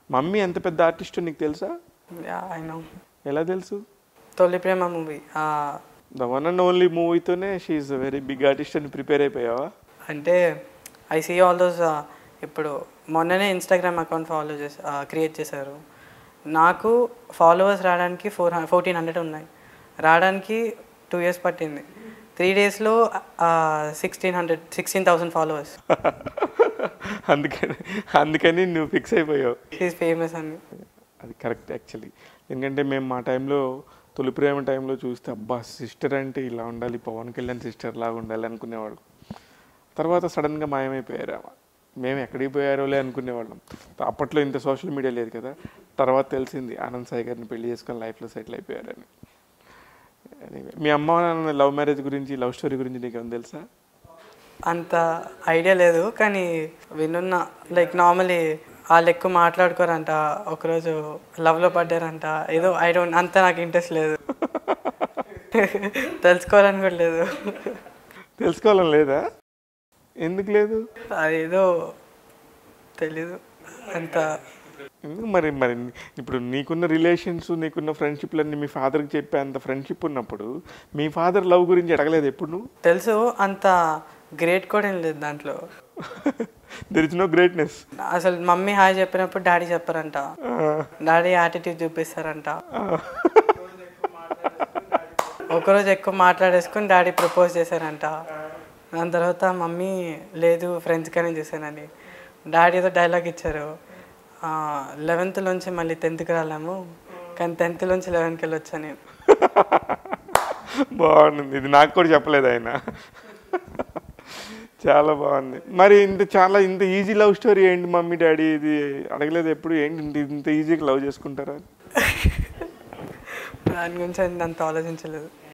Mummy ఎంత పెద్ద artist నీకు తెలుసా ఐ నో ఎలా తెలుసు తొలి ప్రేమ movie the one and only మూవీతోనే షీఈ్ వెరీ బిగ్ ఆర్టిస్ట్ అని ప్రిపేర్ అయిపోయావా అంటే ఐ సీ ఆల్ దోస్ ఇప్పుడు మొన్ననే ఇన్స్టాగ్రామ్ అకౌంట్ ఫాలో చేసి క్రియేట్ చేశారు నాకు ఫాలోవర్స్ రావడానికి ఫోర్ ఫోర్టీన్ హండ్రెడ్ ఉన్నాయి రావడానికి టూ ఇయర్స్ పట్టింది త్రీ డేస్లో sixteen hundred sixteen thousand followers అందుకని అందుకని నువ్వు ఫిక్స్ అయిపోయావు ఈజ్ ఫేమస్ అని అది కరెక్ట్ యాక్చువల్లీ ఎందుకంటే మేము మా టైంలో తొలి ప్రేమ టైంలో చూస్తే అబ్బా సిస్టర్ అంటే ఇలా ఉండాలి పవన్ కళ్యాణ్ సిస్టర్ లాగా ఉండాలి అనుకునేవాడు తర్వాత సడన్గా మాయమైపోయారు ఆమె. మేము ఎక్కడికి పోయారోలే అనుకునేవాళ్ళం అప్పట్లో ఇంత సోషల్ మీడియా లేదు కదా తర్వాత తెలిసింది ఆనంద్ సాయి గారిని పెళ్లి చేసుకొని లైఫ్లో సెటిల్ అయిపోయారని Anyway, మీ అమ్మ నాన్న లవ్ మ్యారేజ్ గురించి లవ్ స్టోరీ గురించి నీకు ఏమైనా తెలుసా అంత ఐడియా లేదు కానీ వినున్న లైక్ నార్మలీ వాళ్ళు ఎక్కువ మాట్లాడుకోరంట ఒకరోజు లవ్లో పడ్డారంట ఏదో ఐ డోంట్ అంత నాకు ఇంట్రెస్ట్ లేదు తెలుసుకోవాలని కూడా లేదు తెలుసుకోవాలని లేదా ఎందుకు లేదు అదేదో తెలీదు అంత ఎందుకు మరి మరి ఇప్పుడు నీకున్న రిలేషన్స్ నీకున్న ఫ్రెండ్షిప్లన్నీ మీ ఫాదర్కి చెప్పే అంత ఫ్రెండ్షిప్ ఉన్నప్పుడు మీ ఫాదర్ లవ్ గురించి అడగలేదు ఎప్పుడు నువ్వు తెలుసు అంత గ్రేట్ కూడా ఏం లేదు దాంట్లో దెర్ ఇస్ నో గ్రేట్నెస్ అసలు మమ్మీ హాయ్ చెప్పినప్పుడు డాడీ చెప్పారంట డాడీ యాటిట్యూడ్ చూపిస్తారంట ఒకరోజు ఎక్కువ మాట్లాడేసుకుని డాడీ ప్రపోజ్ చేశారంట దాని తర్వాత మమ్మీ లేదు ఫ్రెండ్స్ కానీ చేశానని డాడీ ఏదో డైలాగ్ ఇచ్చారు లెవెన్త్ నుంచి మళ్ళీ టెన్త్కి రాలేము కానీ టెన్త్ నుంచి లెవెన్కి వెళ్ళొచ్చా నేను బాగుంది ఇది నాకు కూడా చెప్పలేదు ఆయన చాలా బాగుంది మరి ఇంత చాలా ఇంత ఈజీ లవ్ స్టోరీ ఏంటి మమ్మీ డాడీ ఇది అడగలేదు ఎప్పుడు ఏంటి ఇంత- ఇంత ఈజీగా లవ్ చేసుకుంటారా దాని గురించి అంత ఆలోచించలేదు